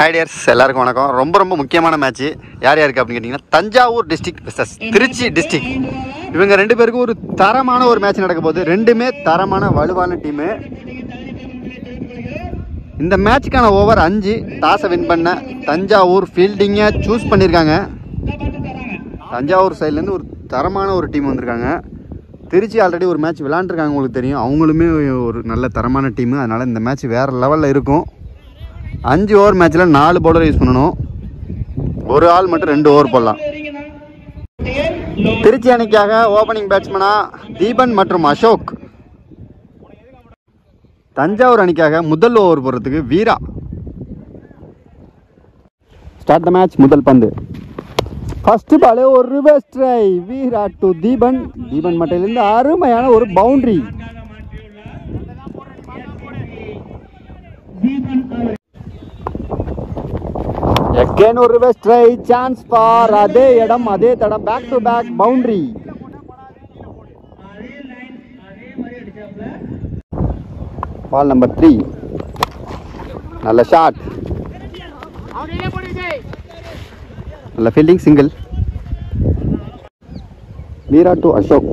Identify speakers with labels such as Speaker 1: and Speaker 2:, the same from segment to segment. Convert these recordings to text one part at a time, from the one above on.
Speaker 1: ஹைடியர்ஸ் எல்லாருக்கும் வணக்கம் ரொம்ப ரொம்ப முக்கியமான மேட்ச் யார் யாருக்கு அப்படின்னு கேட்டிங்கன்னா Thanjavur district versus Tiruchi district இவங்க ரெண்டு பேருக்கும் ஒரு தரமான ஒரு மேட்ச் நடக்க போகுது ரெண்டுமே தரமான வலுவான டீமு இந்த மேட்சுக்கான ஓவர் அஞ்சு டாஸை வின் பண்ண தஞ்சாவூர் ஃபீல்டிங்கை சூஸ் பண்ணியிருக்காங்க தஞ்சாவூர் சைட்லேருந்து ஒரு தரமான ஒரு டீம் வந்திருக்காங்க திருச்சி ஆல்ரெடி ஒரு மேட்ச் விளாண்டுருக்காங்க உங்களுக்கு தெரியும் அவங்களுமே ஒரு நல்ல தரமான டீமு அதனால் இந்த மேட்ச் வேறு லெவலில் இருக்கும் அஞ்சு ஓவர் மேட்ச்சில் நாலு பவுலர் யூஸ் பண்ணணும் ஒரு ஆள் மட்டும் ரெண்டு ஓவர் போடலாம் திருச்சி அணிக்காக ஓப்பனிங் பேட்ஸ்மனா தீபன் மற்றும் அசோக் தஞ்சாவூர் அணிக்காக முதல் ஓவர் போடுறதுக்கு வீரா ஸ்டார்ட் த மேட்ச் முதல் பந்து ஃபர்ஸ்ட் பாலே ஒரு reverse try Veera to Deepan Deepan மட்டையிலிருந்து அருமையான ஒரு பவுண்டரி எகேன் ஒரு ரிவர்ஸ் ட்ரை சான்ஸ் ஃபார் அதே இடம் அதே தடம் back to back boundary ball number three நல்ல ஷாட் நல்ல fielding single Veera to Ashok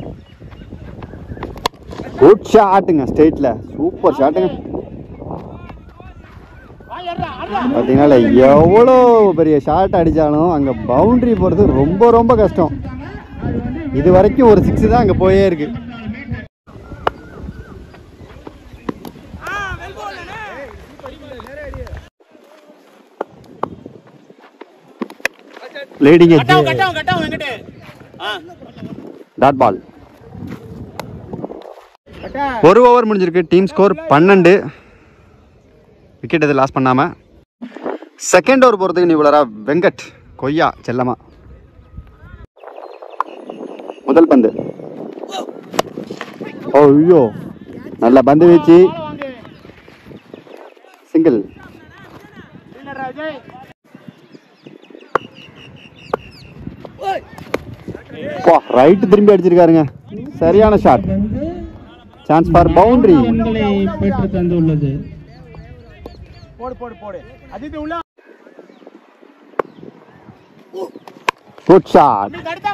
Speaker 1: good ஷாட்டுங்க ஸ்டேட்ல சூப்பர் ஷாட்டுங்க பார்த்தீங்கன்னா எவ்வளோ பெரிய ஷாட் அடித்தாலும் அங்கே பவுண்டரி போகிறது ரொம்ப ரொம்ப கஷ்டம் இது வரைக்கும் ஒரு சிக்ஸ் தான் அங்கே போயே இருக்கு லீடிங் டாட் பால் ஒரு ஓவர் முடிஞ்சிருக்கு டீம் ஸ்கோர் பன்னெண்டு விக்கெட் எதுவும் லாஸ் பண்ணாமல் செகண்ட் ஓவர் போகிறதுக்கு நீ இவ்வளோ வெங்கட் கொய்யா செல்லமா முதல் பந்து ஓ ஐயோ நல்ல பந்து வீச்சு சிங்கிள் ரைட் திரும்பி அடிச்சிருக்காருங்க சரியான ஷாட் சான்ஸ் ஃபார் பவுண்டரி
Speaker 2: எண்களை பெற்று தந்துள்ளது
Speaker 1: குட் ஷாட்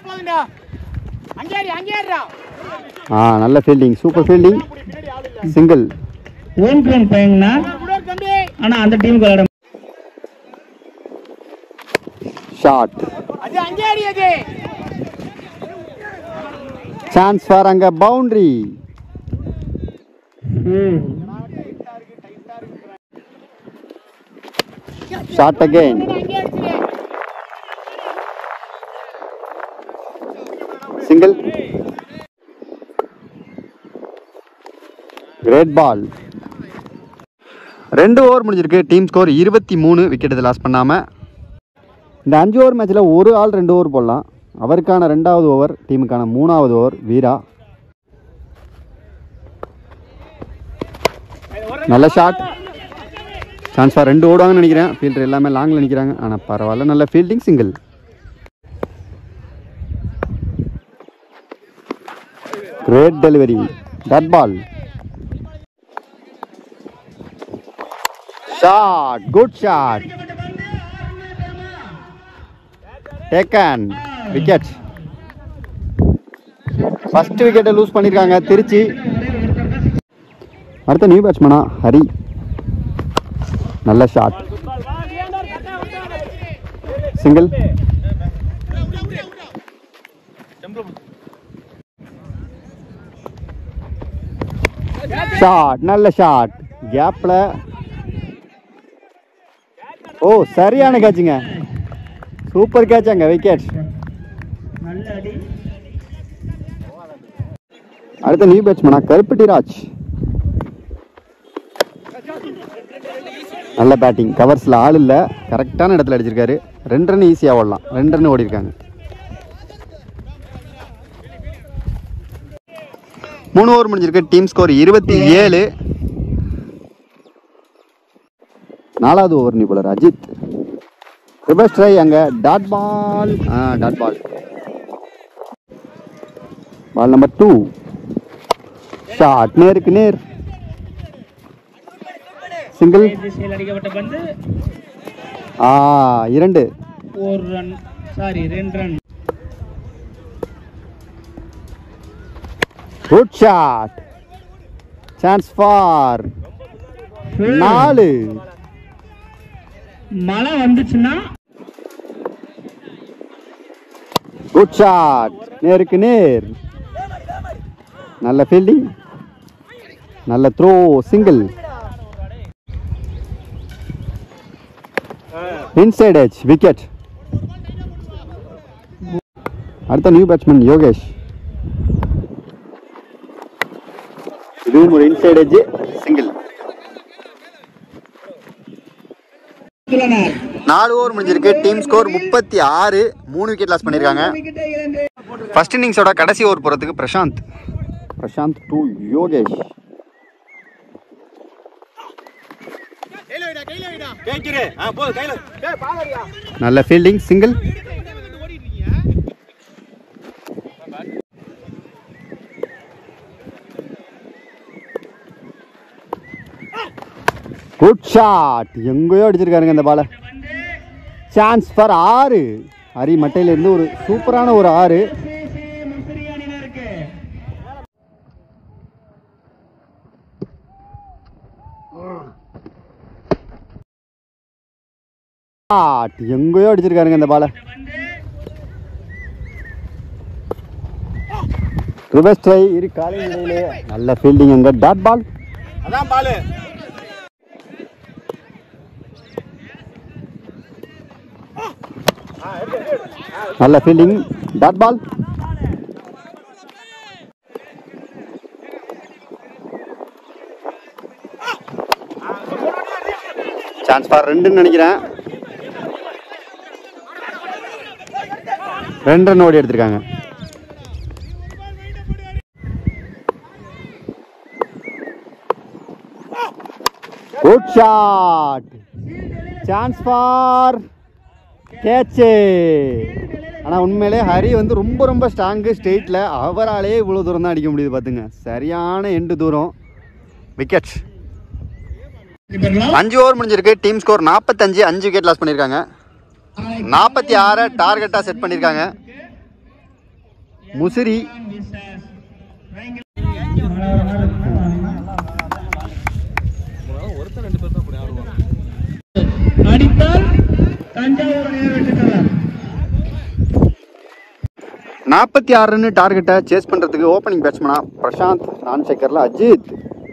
Speaker 1: ஆ நல்ல fielding super fielding single
Speaker 2: own ground பையங்கண்ணா ஆனா அந்த டீமுக்கு விளையாட
Speaker 1: ஷாட் சான்ஸ் ஃபார் அங்க boundary shot again single great ball ரெண்டு ஓவர் முடிஞ்சிருக்கு டீம் ஸ்கோர் இருபத்தி மூணு விக்கெட் லாஸ் பண்ணாமல் இந்த அஞ்சு ஓவர் மேட்ச்சில் ஒரு ஆள் ரெண்டு ஓவர் போடலாம் அவருக்கான ரெண்டாவது ஓவர் டீமுக்கான மூணாவது ஓவர் வீரா நல்ல ஷாட் சான்ஸ் ஃபார் ரெண்டு ஓடுவாங்கன்னு நினைக்கிறேன் ஃபீல்டர் எல்லாமே லாங்கில் நிற்கிறாங்க ஆனால் பரவாயில்ல நல்ல fielding single great delivery dot ball shot good shot taken wicket first விக்கெட்டை லூஸ் பண்ணியிருக்காங்க திருச்சி அடுத்த நியூ பேட்ஸ்மனா ஹரி நல்ல ஷாட் சிங்கிள் ஷாட் நல்ல ஷாட் கேப்பில் ஓ சரியான கேட்சுங்க சூப்பர் கேட்ச் அங்க விக்கெட்
Speaker 2: நல்ல அடி
Speaker 1: அடுத்த நியூ பேட்ஸ்மனா கருப்பட்டி ராஜ் நல்ல பேட்டிங் கவர்ஸில் ஆள் இல்லை கரெக்டான இடத்துல அடிச்சிருக்காரு ரெண்டு ரன் ஈஸியாக ஓடலாம் ரெண்டு ரன் ஓடி இருக்காங்க மூணு ஓவர் முடிஞ்சிருக்கு டீம் ஸ்கோர் இருபத்தி ஏழு நாலாவது ஓவர் நீ போலர் அஜித் ரிவர்ஸ் ட்ரை அங்க டாட் பால் ஆ dot ball ball number two shot நேருக்கு நேர் சிங்கிள்
Speaker 2: திசையில் அடிக்கப்பட்ட பந்து
Speaker 1: ஆ இரண்டு
Speaker 2: ஒரு ரன் சாரி ரெண்டு run
Speaker 1: good shot chance for நாலு
Speaker 2: மழை வந்துச்சுன்னா
Speaker 1: குட் ஷாட் நேருக்கு நேர் நல்ல ஃபீல்டிங் நல்ல throw single inside edge wicket அடுத்த நியூ பேட்ஸ்மேன் யோகேஷ் இதுவும் ஒரு இன்சைட் எஜ் சிங்கிள் நாலு ஓவர் முடிஞ்சிருக்கு டீம் ஸ்கோர் முப்பத்தி ஆறு மூணு விக்கெட் லாஸ் பண்ணியிருக்காங்க ஃபர்ஸ்ட் இன்னிங்ஸோட கடைசி ஓவர் போகிறதுக்கு பிரசாந்த் பிரசாந்த் டு யோகேஷ் நல்ல ஃபீல்டிங் சிங்கிள் குட் ஷாட் எங்கேயோ அடிச்சிருக்காருங்க இந்த பாலை சான்ஸ் ஃபார் ஆறு ஹரி மட்டையிலேருந்து ஒரு சூப்பரான ஒரு ஆறு ஷாட் எங்கேயோ அடிச்சிருக்காருங்க இந்த பாலை ரிவர்ஸ் ட்ரை இரு காலை நிலையிலே நல்ல ஃபீல்டிங் அங்க டாட் பால்
Speaker 3: அதான் பாலு
Speaker 1: நல்ல fielding dot ball chance for ரெண்டுன்னு நினைக்கிறேன் ரெண்டு ரன் ஓடி எடுத்திருக்காங்க good shot chance for catch ஆனால் உண்மையிலே ஹரி வந்து ரொம்ப ரொம்ப ஸ்ட்ராங்கு ஸ்டேட்டில் அவராலே இவ்வளோ தூரம் தான் அடிக்க முடியுது பார்த்துங்க சரியான எண்டு தூரம் விக்கெட் அஞ்சு ஓவர் முடிஞ்சிருக்கு டீம் ஸ்கோர் நாற்பத்தஞ்சு அஞ்சு விக்கெட் லாஸ் பண்ணியிருக்காங்க நாற்பத்தி ஆறை டார்கெட்டாக செட் பண்ணியிருக்காங்க முசிறி
Speaker 2: அடித்தால் தஞ்சாவூர் நிறைவேற்றுகிறார்
Speaker 1: நாற்பத்தி ஆறு ரன் டார்கெட்டை சேஸ் பண்ணுறதுக்கு ஓப்பனிங் பேட்ஸ்மனா பிரசாந்த் நான் சேக்கரில் அஜித்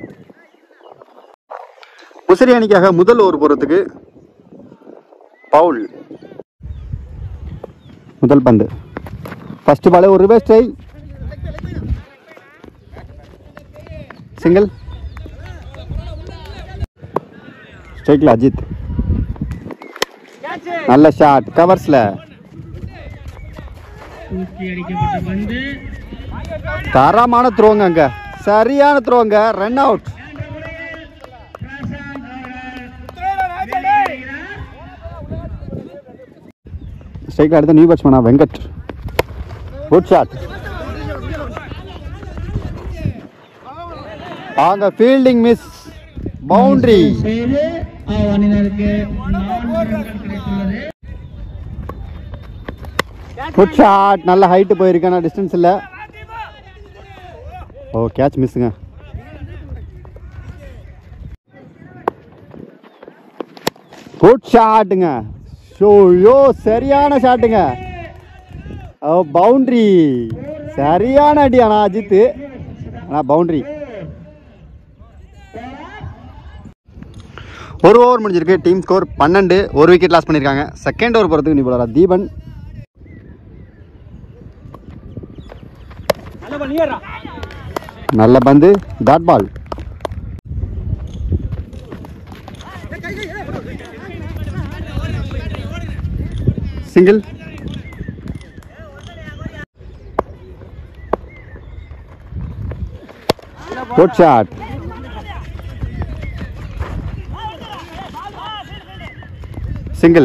Speaker 1: முசிறி அணிக்காக முதல் ஓவர் போகிறதுக்கு பவுல் முதல் பந்து ஃபர்ஸ்ட் பாலே ஒரு ரிவர்ஸ் ட்ரை சிங்கிள் ஸ்ட்ரைக்கில் அஜித் நல்ல ஷாட் கவர்ஸில்
Speaker 2: தூக்கி அடிக்கப்பட்ட பந்து
Speaker 1: தரமான த்ரோங்க அங்க சரியான த்ரோங்க ரன் அவுட் ஸ்ட்ரைக் அடுத்த நியூ பேட்ஸ்மேனா வெங்கட் குட் ஷாட் அவங்க ஃபீல்டிங் மிஸ் பவுண்டரி
Speaker 2: செய்து அணியினருக்கு நான்கு ரன்கள் கிடைத்துள்ளது
Speaker 1: குட் ஷாட் நல்ல ஹைட்டு போயிருக்கு ஆனால் டிஸ்டன்ஸ் இல்லை ஓ கேட்ச் மிஸ்ஸுங்க குட் ஷாட்டுங்க ஷோயோ சரியான ஷாட்டுங்க பவுண்டரி சரியான அடி ஆனால் அஜித்து ஆனால் பவுண்டரி ஒரு ஓவர் முடிஞ்சிருக்கு டீம் ஸ்கோர் பன்னெண்டு ஒரு விக்கெட் லாஸ் பண்ணியிருக்காங்க செகண்ட் ஓவர் போகிறதுக்கு நீ போகிறா தீபன் நல்ல பந்து dot ball single good shot single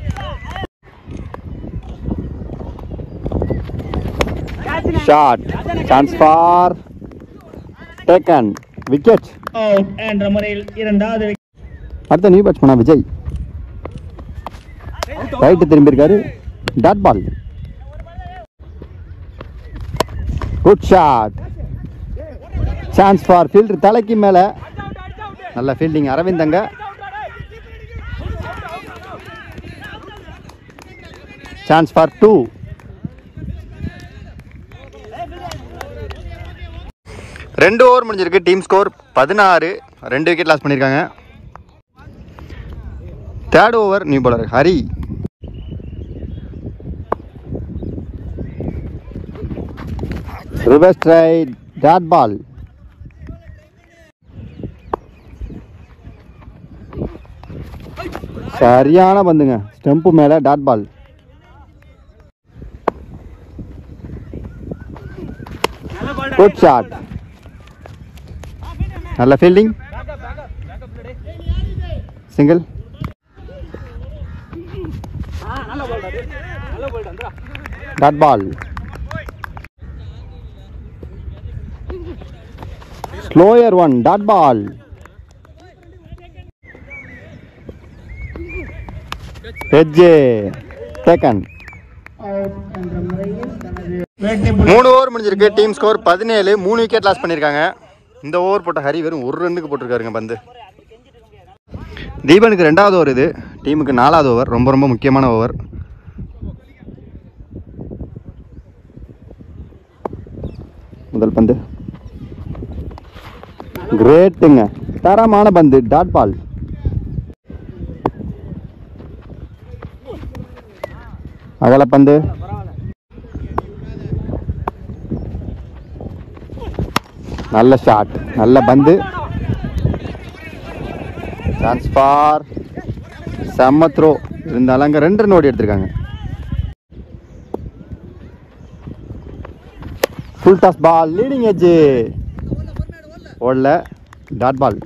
Speaker 1: shot chance for taken wicket
Speaker 2: out என்ற முறையில் இரண்டாவது wicket.
Speaker 1: அடுத்த நியூ பேட்ஸ்மேனா விஜய் ரைட்டு திரும்பியிருக்காரு dot ball good shot chance for fielder தலைக்கு மேலே நல்ல ஃபீல்டிங் அரவிந்தங்க சான்ஸ் ஃபார் டூ ரெண்டு ஓவர் முடிஞ்சிருக்கு டீம் ஸ்கோர் பதினாறு ரெண்டு விக்கெட் லாஸ் பண்ணியிருக்காங்க third over new bowler Hari reverse try dot ball சரியான பந்துங்க ஸ்டெம்பு மேலே டாட் பால் குட் ஷாட் நல்ல fielding single dot ball slower one dot ball ஹெட்ஜே டேக்கன் மூணு ஓவர் முடிஞ்சிருக்கு டீம் ஸ்கோர் பதினேழு மூணு விக்கெட் லாஸ் பண்ணியிருக்காங்க இந்த ஓவர் போட்ட ஹரி வெறும் ஒரு ரன்னுக்கு போட்டிருக்காருங்க பந்து தீபனுக்கு ரெண்டாவது ஓவர் இது டீமுக்கு நாலாவது ஓவர் ரொம்ப ரொம்ப முக்கியமான ஓவர் முதல் பந்து கிரேட்டுங்க தரமான பந்து டாட் பால் அகலப்பந்து நல்ல ஷாட் நல்ல பந்து சான்ஸ் ஃபார் செம்ம த்ரோ இருந்தாலும் அங்கே ரெண்டு ரன் ஓடி எடுத்திருக்காங்க full toss ball leading edge ஓடல டாட் பால்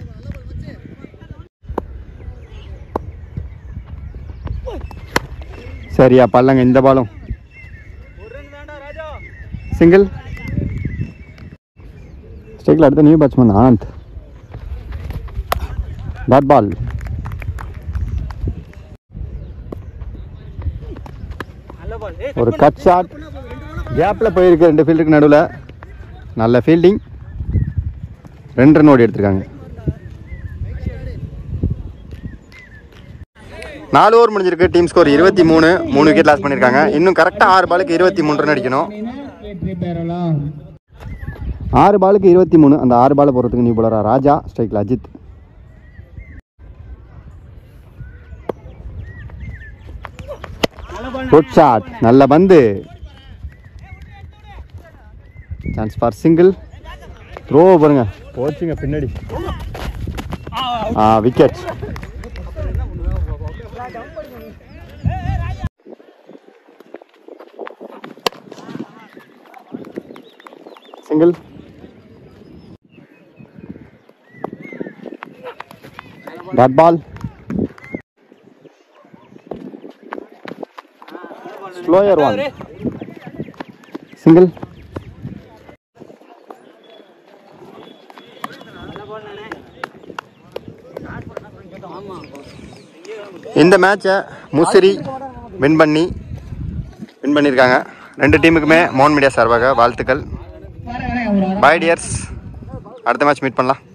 Speaker 1: சரியா பல்லங்க இந்த பாலும் சிங்கிள் ஸ்டேக்கில் அடுத்த new batsman Anand dot ball ஒரு கட் ஷாட் கேப்பில் போயிருக்கு ரெண்டு ஃபீல்டுக்கு நடுவில் நல்ல ஃபீல்டிங் ரெண்டு ரன் ஓடி எடுத்திருக்காங்க நாலு ஓவர் முடிஞ்சிருக்கு டீம் ஸ்கோர் இருபத்தி மூணு மூணு விக்கெட் லாஸ் பண்ணியிருக்காங்க இன்னும் கரெக்டாக ஆறு பாலுக்கு இருபத்தி மூணு ரன் அடிக்கணும்
Speaker 2: வெற்றி பெறலாம்
Speaker 1: ஆறு பாலுக்கு இருபத்தி மூணு அந்த ஆறு பால் போகிறதுக்கு நியூ போலரா ராஜா ஸ்ட்ரைக்கில் அஜித் குட் ஷாட் நல்ல பந்து சான்ஸ் ஃபார் சிங்கிள் த்ரோ பாருங்க போச்சுங்க பின்னாடி ஆ wicket single dot ball slower one single இந்த மேட்சை முசிறி வின் பண்ணி வின் பண்ணியிருக்காங்க ரெண்டு டீமுக்குமே மோன் மீடியா சார்பாக வாழ்த்துக்கள்
Speaker 2: வரேன் ஒரு
Speaker 1: பாய் டியர்ஸ் அடுத்த மேட்ச் மீட் பண்ணலாம்